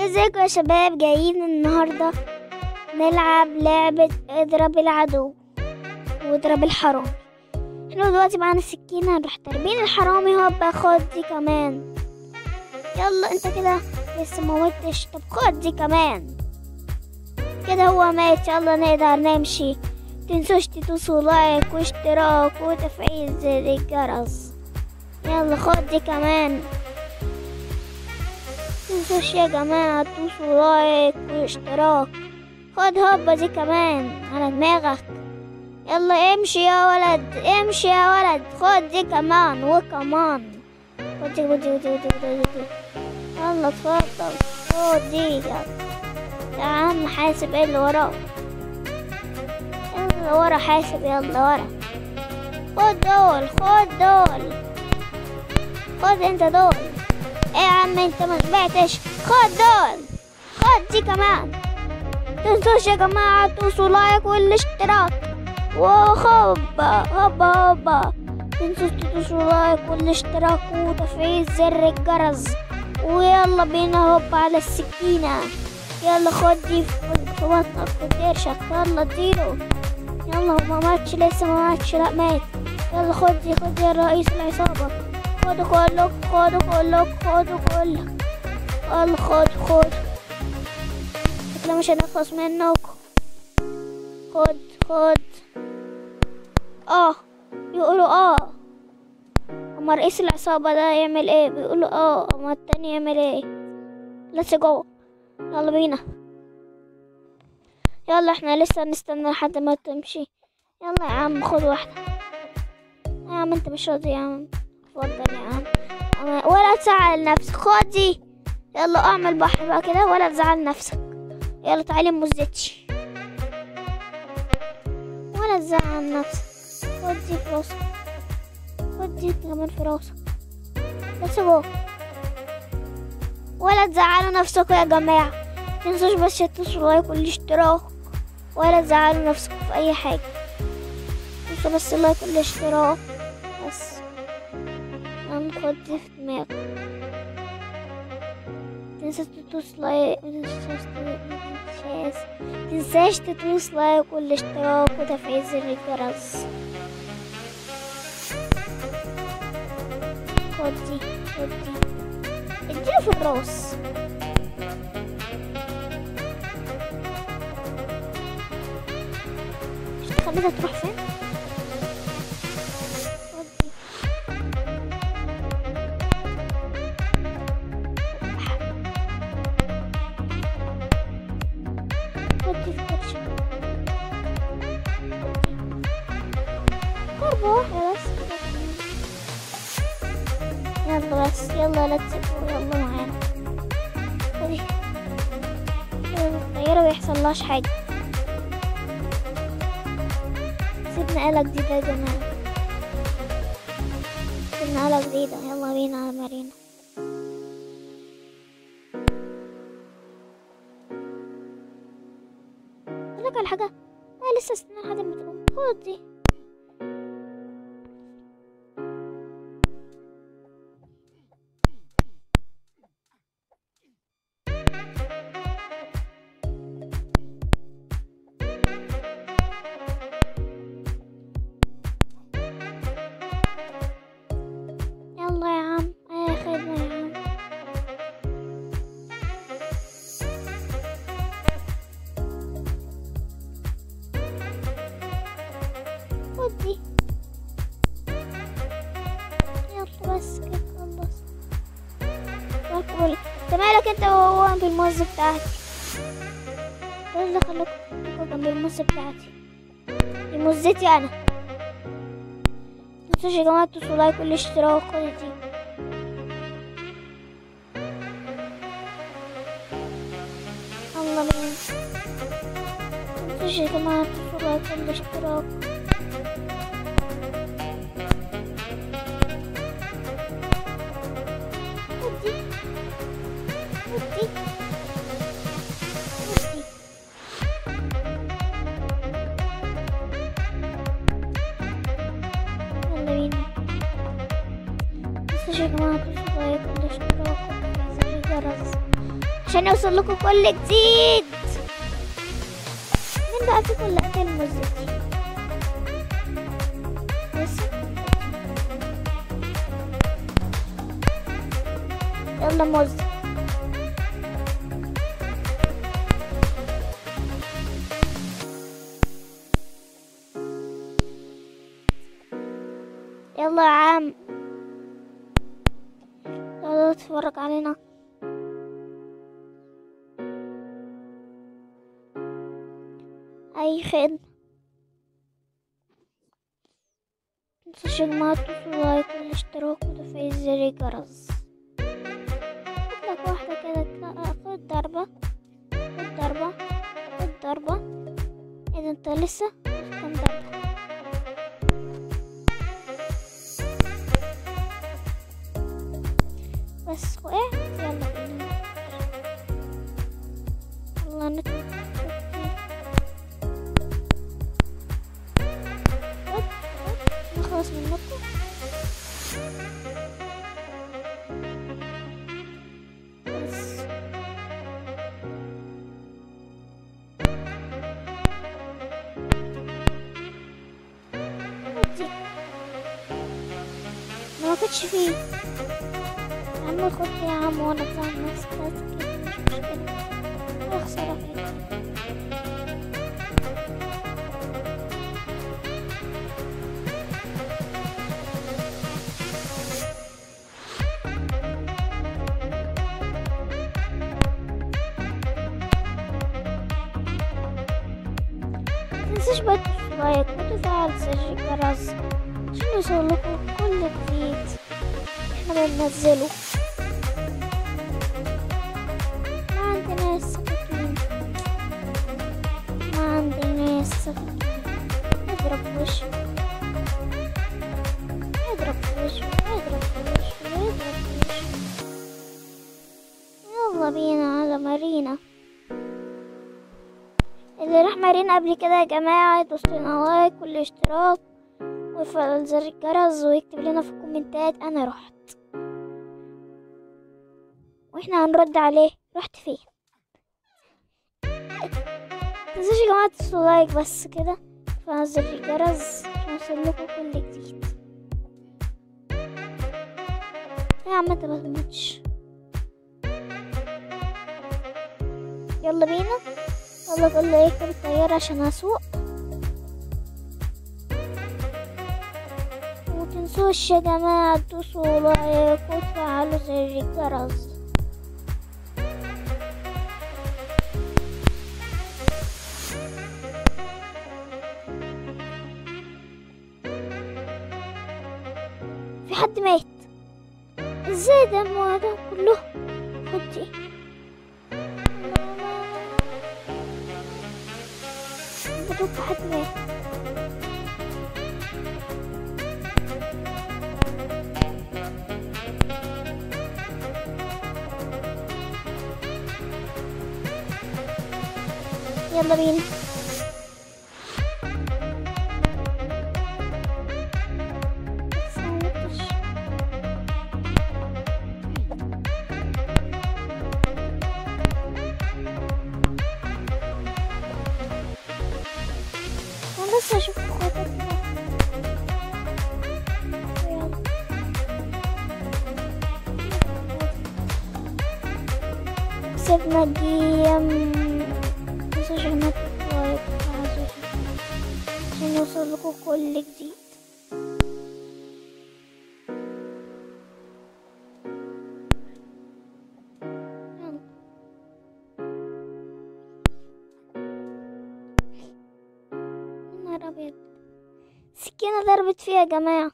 ازيكم يا شباب جايين النهاردة نلعب لعبة اضرب العدو واضرب الحرامي احنا دلوقتي معانا سكينة نروح تربين الحرامي هوبا خد دي كمان يلا انت كده لسه موتش طب خد دي كمان كده هو مات يلا نقدر نمشي تنسوش تدوسوا لايك واشتراك وتفعيل زر الجرس يلا خد دي كمان تنسوش يا جماعة تدوسوا لايك واشتراك خد هوبا دي كمان على دماغك يلا امشي يا ولد امشي يا ولد خد دي كمان وكمان خد دي خد دي خد دي خد دي خد دي يلا اتفضل خد دي يلا يا عم حاسب ايه اللي وراك يلا ورا حاسب يلا ورا خد دول خد دول خد انت دول ايه يا عم انت ما سمعتش خد دول خد دي كمان تنسوش يا جماعة تدوسوا لايك والاشتراك وهوبا هوبا هوبا تنسوش تدوسوا لايك والاشتراك وتفعيل زر الجرس ويلا بينا هوبا على السكينة يلا خد دي في في بطنك في كرشك يلا اديله يلا هو ما ماتش لسه ما ماتش لا مات يلا خد دي خد دي يا رئيس العصابة خدوا كلك خدوا كلك خدوا كلك يلا خد خد شكله مش هنخلص منك خد خد اه بيقولوا اه اما رئيس العصابة ده يعمل ايه بيقولوا اه اما التاني يعمل ايه لسه جوه يلا بينا يلا احنا لسه نستنى لحد ما تمشي يلا يا عم خد واحدة يا عم انت مش راضي يا عم اتفضل يا عم أما- ولا تزعل نفسك خد دي يلا اعمل بحر بقى كده ولا تزعل نفسك يلا تعالي مزتش ولا تزعل نفسك خد دي في راسك خد دي كمان في راسك بس جو ولا تزعلوا نفسكم يا جماعة متنسوش بس تدوسوا لايك والاشتراك ولا تزعلوا نفسكم في أي حاجة دوسوا بس اللايك والاشتراك بس هنخد دي في دماغك متنساش تدوس لايك متنساش تدوس متنساش تدوس لايك والاشتراك وتفعيل زر الجرس خد دي خد دي اديله في الراس مش تخليها تروح فين خد دي. خد دي في كرشك ضربة واحدة بس يلا بس يلا لا تسيبوا يلا معانا خدي يلا الطيارة ميحصلهاش حاجة سيبنا آلة جديدة يا جماعة سيبنا آلة جديدة يلا بينا على مارينا أقول لك على حاجة أنا لسه استنى لحد ما تقوم خد دي يلا يا عم اي خدمة يا عم خد دي يلا بس كده خلص باكل انت مالك انت وهو بالموز بتاعتي بس خليكم جنب الموز بتاعتي دي موزتي انا متنسوش يا جماعة تدوسوا لايك والاشتراك خد دي يلا بينا متنسوش يا جماعة تدوسوا لايك والاشتراك خد دي خد دي خد دي يلا بينا متنسوش يا جماعة تدوسوا لايك والاشتراك وتفعيل زر الجرس عشان يوصل لكم كل جديد مين بقى فيكم اللي قتل الموزة دي بس يلا موز يلا يا عم يلا تتفرج علينا اي خدمة متنسوش يا جماعة تدوسوا لايك والاشتراك وتفعيل زر الجرس لك واحدة كده تلا- خد ضربة خد ضربة خد ضربة اذا انت لسه كم ضربة بس وقعت يلا بينا يلا نطلع خد خد نخلص منكم بس خد دي ما كنتش فيه يا عم خد يا عم وانا بزعل نفسي بس كده مش مشكلة يا خسارة فيك متنساش بقى تدوسوا لايك وتفعل زر الجرس عشان يوصلكوا كل جديد احنا بننزله ما عندنا سكاكين ما عندنا سكاكين اضرب في وشه اضرب في وشه اضرب في وشه اضرب في وشه يلا بينا على مارينا اللي راح مارينا قبل كده يا جماعة يدوس لنا لايك والاشتراك ويفعل زر الجرس ويكتب لنا في الكومنتات انا رحت واحنا هنرد عليه رحت فين متنسوش يا جماعة تدوسوا لايك بس كده وتفعلوا زر الجرس عشان يوصلكوا كل جديد يا عم انت متموتش يلا بينا يلا كله يركب الطيارة عشان اسوق ومتنسوش يا جماعة تدوسوا لايك وتفعلوا زر الجرس في حد مات ازاي ده ما ده كله خد دي بدوك في حد مات يلا بينا بس ما نطش. انا لسه اشوف اخواتك يلا. سيبنا الجيم متنسوش انك لايك وتفعلوا عشان يوصلكوا كل جديد يلا. يا نهار ابيض سكينة ضربت فيها يا جماعة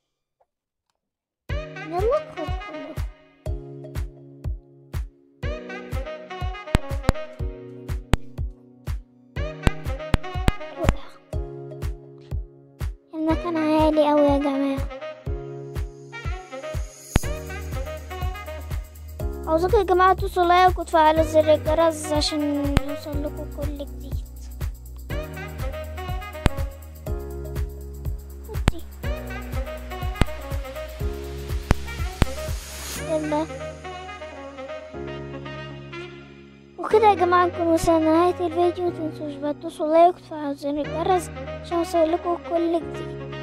يلا خد كله وقع. المكان عالي أوي يا جماعة عاوزاكم يا جماعة تدوسوا لايك وتفعلوا زر الجرس عشان يوصلكوا كل جديد خد دي. يلا وكده يا جماعة نكون وصلنا لنهاية الفيديو متنسوش بقى تدوسوا لايك وتفعلوا زر الجرس عشان يوصلكوا كل جديد